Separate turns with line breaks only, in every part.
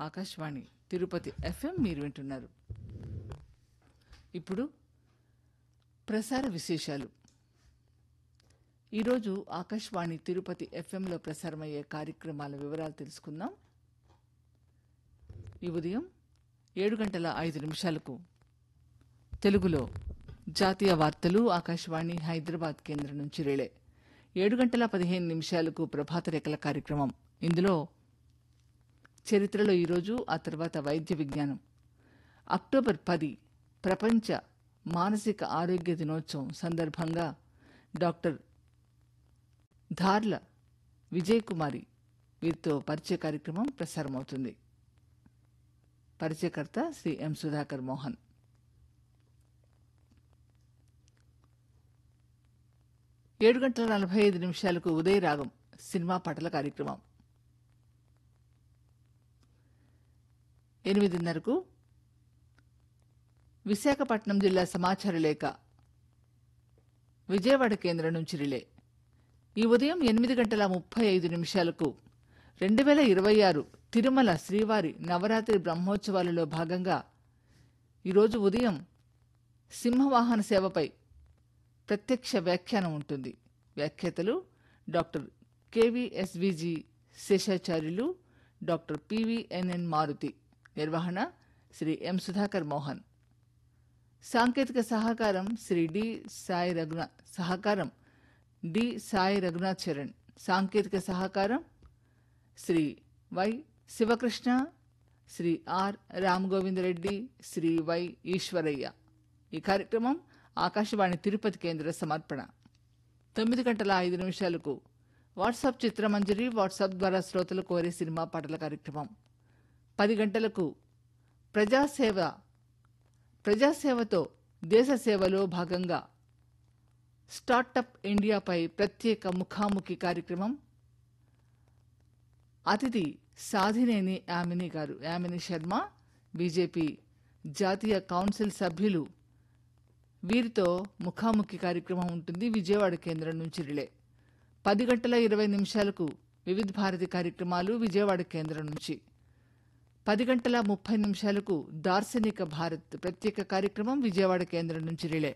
Akashvani Tirupati FM మీరు వింటున్నారు ఇప్పుడు ప్రసార విశేషాలు ఈరోజు ఆకాశవాణి తిరుపతి ఎఫ్ఎంలో ప్రసారమయ్యే కార్యక్రమాల వివరాలు తెలుసుకుందాం ఈ ఉదయం ఏడు గంటల ఐదు నిమిషాలకు తెలుగులో జాతీయ వార్తలు ఆకాశవాణి హైదరాబాద్ కేంద్రం నుంచి రిలే ఏడు గంటల పదిహేను నిమిషాలకు ప్రభాత రేఖల కార్యక్రమం ఇందులో చరిత్రలో ఈరోజు ఆ తర్వాత వైద్య విజ్ఞానం అక్టోబర్ పది ప్రపంచ మానసిక ఆరోగ్య దినోత్సవం సందర్భంగా డాక్టర్ ధార్ల విజయ్ కుమారి వీరితో పరిచయ కార్యక్రమం ప్రసారమవుతుంది పరిచయకర్త శ్రీ ఎం సుధాకర్ మోహన్ ఏడు గంటల నలభై ఐదు నిమిషాలకు ఉదయ రాగం సినిమా పాటల కార్యక్రమం ఎనిమిదిన్నరకు విశాఖపట్నం జిల్లా సమాచార లేఖ విజయవాడ కేంద్రం నుంచి రిలే ఈ ఉదయం ఎనిమిది గంటల ముప్పై ఐదు నిమిషాలకు రెండు వేల ఇరవై ఆరు తిరుమల శ్రీవారి నవరాత్రి బ్రహ్మోత్సవాలలో భాగంగా ఈరోజు ఉదయం సింహవాహన సేవపై ప్రత్యక్ష వ్యాఖ్యానం ఉంటుంది వ్యాఖ్యాతలు doctor K V S V G Seshacharyulu doctor P V N N Maruthi నిర్వహణ శ్రీ ఎం సుధాకర్ మోహన్ సాంకేతిక సహకారం శ్రీ డి సాయి రఘునాథ్ సహకారం డి సాయి రఘునాథ్ చరణ్ సాంకేతిక సహకారం Shri Y Sivakrishna Shri R Ram Govind Reddy Shri Y Eswaraiah ఈ కార్యక్రమం ఆకాశవాణి తిరుపతి కేంద్ర సమర్పణ తొమ్మిది గంటల ఐదు నిమిషాలకు వాట్సాప్ చిత్రమంజరి వాట్సాప్ ద్వారా శ్రోతలు కోరే సినిమా పాటల కార్యక్రమం పది గంటలకు ప్రజాసేవ ప్రజాసేవతో దేశ సేవలో భాగంగా స్టార్టప్ ఇండియాపై ప్రత్యేక ముఖాముఖి కార్యక్రమం అతిథి సాధినేని యామిని గారు యామిని శర్మ బీజేపీ జాతీయ కౌన్సిల్ సభ్యులు వీరితో ముఖాముఖి కార్యక్రమం ఉంటుంది విజయవాడ కేంద్రం నుంచి రిలే పది గంటల ఇరవై నిమిషాలకు వివిధ భారతి కార్యక్రమాలు విజయవాడ కేంద్రం నుంచి పది గంటల ముప్పై నిమిషాలకు దార్శనిక భారత్ ప్రత్యేక కార్యక్రమం విజయవాడ కేంద్రం నుంచి రిలే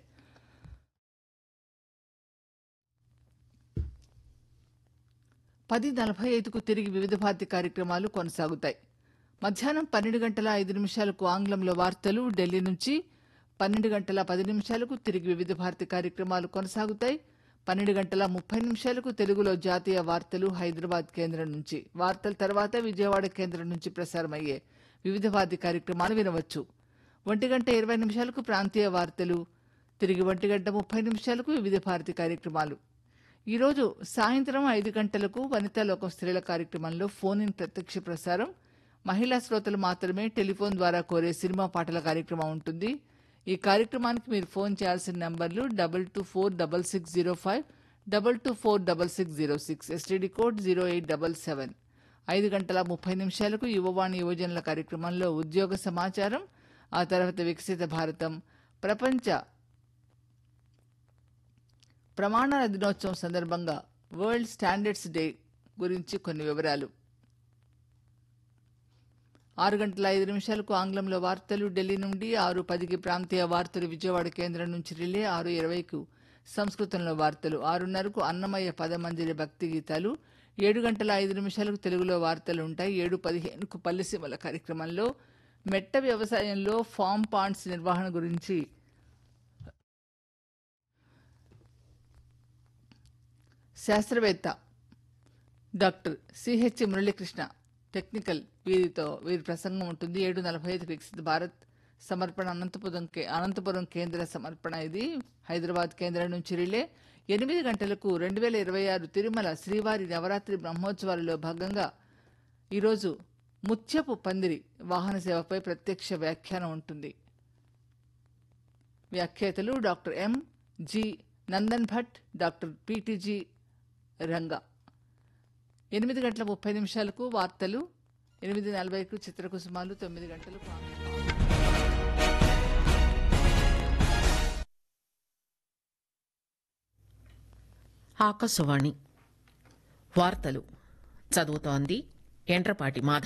పది నలభై ఐదుకు తిరిగి వివిధ భారతి కార్యక్రమాలు కొనసాగుతాయి మధ్యాహ్నం పన్నెండు గంటల ఐదు నిమిషాలకు ఆంగ్లంలో వార్తలు ఢిల్లీ నుంచి పన్నెండు గంటల పది నిమిషాలకు తిరిగి వివిధ భారతి కార్యక్రమాలు కొనసాగుతాయి పన్నెండు గంటల ముప్పై నిమిషాలకు తెలుగులో జాతీయ వార్తలు హైదరాబాద్ కేంద్రం నుంచి వార్తల తర్వాత విజయవాడ కేంద్రం నుంచి ప్రసారమయ్యే వివిధ భారతి కార్యక్రమాలు వినవచ్చు ఒంటి గంట ఇరవై నిమిషాలకు ప్రాంతీయ వార్తలు తిరిగి ఒంటి గంట ముప్పై నిమిషాలకు వివిధ భారతి కార్యక్రమాలు ఈరోజు సాయంత్రం ఐదు గంటలకు వనితా లోకం స్త్రీల కార్యక్రమంలో ఫోన్ ఇన్ ప్రత్యక్ష ప్రసారం మహిళా శ్రోతలు మాత్రమే టెలిఫోన్ ద్వారా కోరే సినిమా పాటల కార్యక్రమం ఉంటుంది ఈ కార్యక్రమానికి మీరు ఫోన్ చేయాల్సిన నంబర్లు double two four double six zero five double two four double six zero six STD code zero eight double seven ఐదు గంటల ముప్పై నిమిషాలకు యువవాణి యువజనుల కార్యక్రమంలో ఉద్యోగ సమాచారం ఆ తర్వాత వికసిత భారతం ప్రపంచ ప్రమాణాల దినోత్సవం సందర్భంగా వరల్డ్ స్టాండర్డ్స్ డే గురించి కొన్ని వివరాలు ఆరు గంటల ఐదు నిమిషాలకు ఆంగ్లంలో వార్తలు ఢిల్లీ నుండి ఆరు పదికి ప్రాంతీయ వార్తలు విజయవాడ కేంద్రం నుంచి రిలే ఆరు ఇరవైకు సంస్కృతంలో వార్తలు ఆరున్నరకు అన్నమయ్య పదమంజరి భక్తి గీతాలు ఏడు గంటల ఐదు నిమిషాలకు తెలుగులో వార్తలు ఉంటాయి ఏడు పదిహేనుకు పల్లెసీమల కార్యక్రమంలో మెట్ట వ్యవసాయంలో ఫామ్ పాండ్స్ నిర్వహణ గురించి శాస్త్రవేత్త డాక్టర్ సిహెచ్ మురళీకృష్ణ టెక్నికల్ వీరితో వీరి ప్రసంగం ఉంటుంది ఏడు నలభై ఐదు వికసిత భారత్ సమర్పణ అనంతపురం కే- అనంతపురం కేంద్ర సమర్పణ ఇది హైదరాబాద్ కేంద్రం నుంచి రిలే ఎనిమిది గంటలకు రెండు వేల ఇరవై ఆరు తిరుమల శ్రీవారి నవరాత్రి బ్రహ్మోత్సవాలలో భాగంగా ఈరోజు ముత్యపు పందిరి వాహన సేవపై ప్రత్యక్ష వ్యాఖ్యానం ఉంటుంది వ్యాఖ్యాతలు doctor M G Nandan Bhat doctor P T G Ranga ఎనిమిది గంటల ముప్పై నిమిషాలకు వార్తలు ఎనిమిది నలభైకు చిత్రకుసుమాలు తొమ్మిది గంటలకు
ఆకాశవాణి వార్తలు చదువుతోంది ఎండ్రపాటి మాధ